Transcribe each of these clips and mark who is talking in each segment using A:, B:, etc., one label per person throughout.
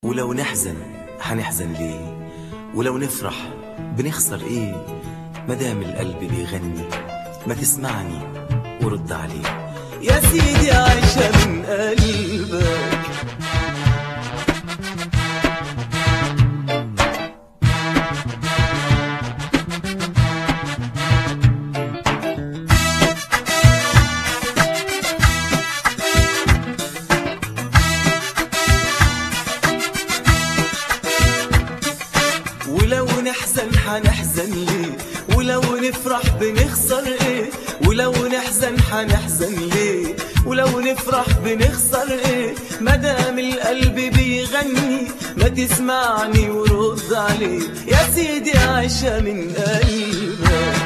A: ولو نحزن حنحزن ليه ولو نفرح بنخسر ايه مدام القلب بيغني ما تسمعني ورد عليه يا سيدي عايشة من قلبك ولو نحزن حنحزن ليه ولو نفرح بنخسر ايه ولو نحزن حنحزن ليه ولو نفرح بنخسر ايه مدام القلب بيغني ما تسمعني ورد عليه يا سيدي عايشة من قلبك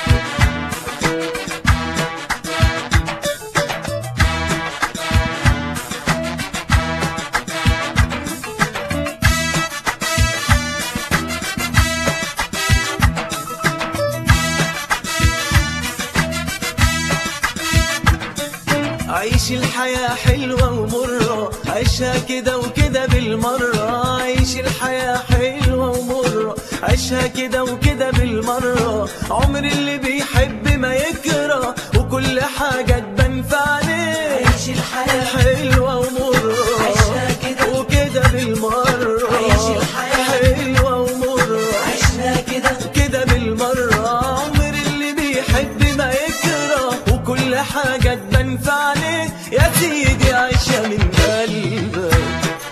A: عيش الحياة حلوة ومرة عيشها كده وكده بالمرة عيش الحياة حلوة ومرة عيشها كده وكده بالمرة عمر اللي بيحب ما يكره وكل حاجة تبان في عليه
B: عيش الحياة
A: حلوة ومرة
B: عيشها كده
A: وكده بالمرة
B: عيش الحياة
A: حلوة ومرة
B: عشنا كده
A: كده بالمرة عمر اللي بيحب ما يكره وكل حاجة تبان في عليه يا سيدي عايشة من قلبك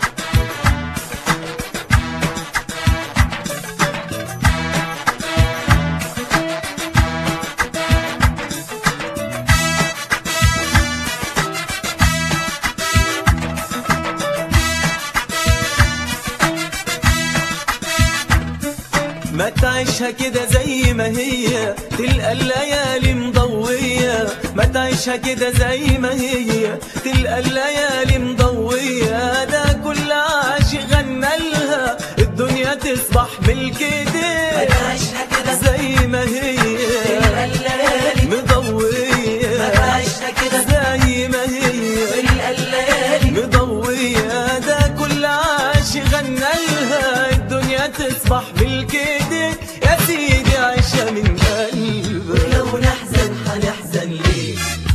A: ما تعيشها كده زي ما هي تلقى الليالي مضوية ما تعيشها كده زي ما هي تلقى الليالي مضوية ده كل عاشق غنى لها الدنيا تصبح ملك ايديه
B: عشنا كده
A: زي ما هي
B: تلقى الليالي
A: مضوية
B: عشنا كده
A: زي ما هي
B: تلقى الليالي
A: مضوية ده كل عاشق غنى لها الدنيا تصبح بالكده يا سيدي عايشة من قلبك
B: لو نحزن حنحزن ليه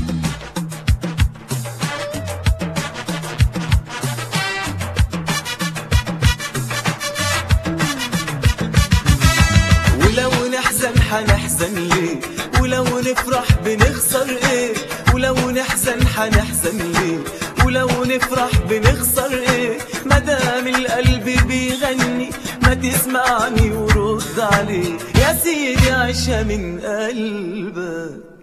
A: ولو نحزن حنحزن ليه ولو نفرح بنخسر ايه ولو نحزن حنحزن ليه ولو نفرح بنخسر ايه مدام القلب بيغني ما تسمعني ورد عليه يا سيدي عايشة من قلبك